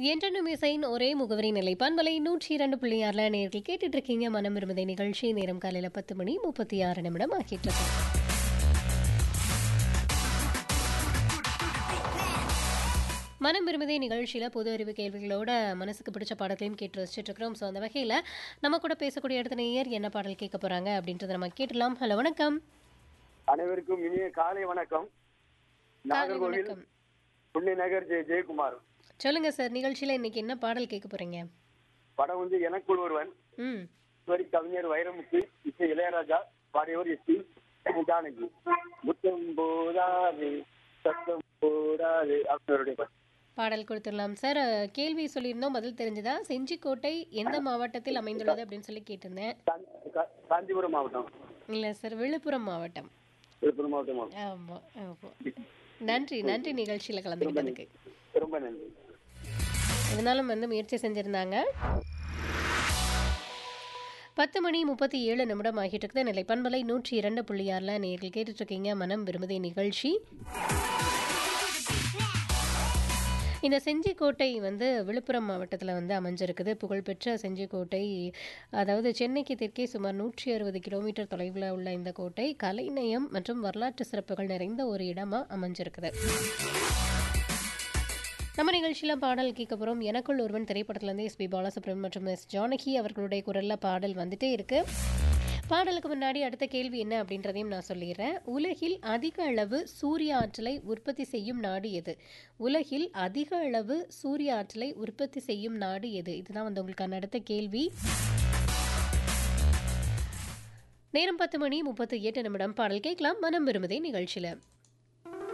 என்றனும் இசையின் ஒரே முகவரி நிலை பண்பலை நூற்றி இரண்டு புள்ளி ஆறுல நேர்கள் கேட்டுட்டு இருக்கீங்க மனம் விரும்புதை நிகழ்ச்சி நேரம் காலையில பத்து மணி முப்பத்தி ஆறு நிமிடம் ஆகிட்டு இருக்கு மனம் விரும்புதே நிகழ்ச்சியில் பொது அறிவு கேள்விகளோட மனசுக்கு பிடிச்ச பாடத்தையும் கேட்டு ரசிச்சுட்டு இருக்கிறோம் ஸோ அந்த வகையில் நம்ம கூட பேசக்கூடிய இடத்த நேயர் என்ன பாடல் கேட்க போறாங்க அப்படின்றத நம்ம கேட்டலாம் ஹலோ வணக்கம் அனைவருக்கும் இனிய காலை வணக்கம் காலை நாகர்கோவில் வணக்கம் புண்ணி நகர் ஜெய ஜெயக்குமார் சொல்லுங்க சார் நிகழ்ச்சியில் இன்னைக்கு என்ன பாடல் கேட்க போறீங்க படம் வந்து எனக்குள் ஒருவன் ம் இதுவரை கவிஞர் வைரமுத்து இசை இளையராஜா பாடியவர் எஸ் பி ஜானகி முத்தம் போதாது சத்தம் போடாது அவருடைய பாட்டு. பாடல் கொடுத்துடலாம் சார் அஹ், கேள்வி சொல்லியிருந்தோம் பதில் தெரிஞ்சதா செஞ்சிக்கோட்டை எந்த மாவட்டத்தில் அமைந்துள்ளது அப்படின்னு சொல்லி கேட்டிருந்தேன் கா- கா- காஞ்சிபுரம் மாவட்டம் இல்லை சார் விழுப்புரம் மாவட்டம் விழுப்புரம் மாவட்டம் ஆகும். ஆமாம் ஆமாம் நன்றி நன்றி நிகழ்ச்சியில் கலந்துக்கிட்டதுக்கு ரொம்ப நன்றி இருந்தாலும் வந்து முயற்சி செஞ்சுருந்தாங்க பத்து மணி முப்பத்தி ஏழு நிமிடம் ஆகிட்டு இருக்குது நிலை பண்பலை நூற்றி இரண்டு புள்ளி ஆறில் நேர்கள் கேட்டுட்ருக்கீங்க மனம் விரும்புதை நிகழ்ச்சி இந்த செஞ்சிக்கோட்டை வந்து விழுப்புரம் மாவட்டத்தில் வந்து அமைஞ்சிருக்குது புகழ்பெற்ற செஞ்சிக்கோட்டை அதாவது சென்னைக்கு தெற்கே சுமார் நூற்றி அறுபது கிலோமீட்டர் தொலைவில் உள்ள இந்த கோட்டை கலைநயம் மற்றும் வரலாற்று சிறப்புகள் நிறைந்த ஒரு இடமா அமைஞ்சிருக்குது நம்ம நிகழ்ச்சியில் பாடல் கேட்க போகிறோம் எனக்குள் ஒருவன் திரைப்படத்துலேருந்து எஸ்பி பாலசுப்ரமணியம் மற்றும் எஸ் ஜானகி அவர்களுடைய குரலில் பாடல் வந்துட்டே இருக்கு பாடலுக்கு முன்னாடி அடுத்த கேள்வி என்ன அப்படின்றதையும் நான் சொல்லிடுறேன் உலகில் அதிக அளவு சூரிய ஆற்றலை உற்பத்தி செய்யும் நாடு எது உலகில் அதிக அளவு சூரிய ஆற்றலை உற்பத்தி செய்யும் நாடு எது இதுதான் வந்து உங்களுக்கான அடுத்த கேள்வி நேரம் பத்து மணி முப்பத்தி எட்டு நிமிடம் பாடல் கேட்கலாம் மனம் விரும்புதே நிகழ்ச்சியில்